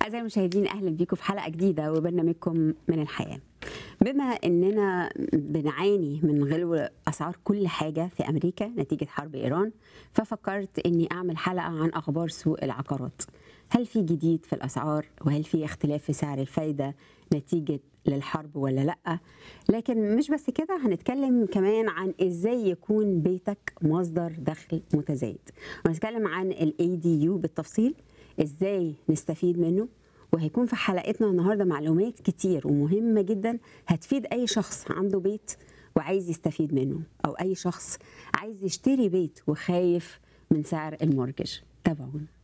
أعزائي المشاهدين أهلا بيكم في حلقة جديدة وبرنامجكم من الحياة بما أننا بنعاني من غلو أسعار كل حاجة في أمريكا نتيجة حرب إيران ففكرت أني أعمل حلقة عن أخبار سوق العقارات هل في جديد في الأسعار وهل في اختلاف في سعر الفايدة نتيجة للحرب ولا لأ لكن مش بس كده هنتكلم كمان عن إزاي يكون بيتك مصدر دخل متزايد ونتكلم عن ال ADU بالتفصيل ازاي نستفيد منه وهيكون في حلقتنا النهارده معلومات كتير ومهمه جدا هتفيد اي شخص عنده بيت وعايز يستفيد منه او اي شخص عايز يشتري بيت وخايف من سعر المورجج تابعونا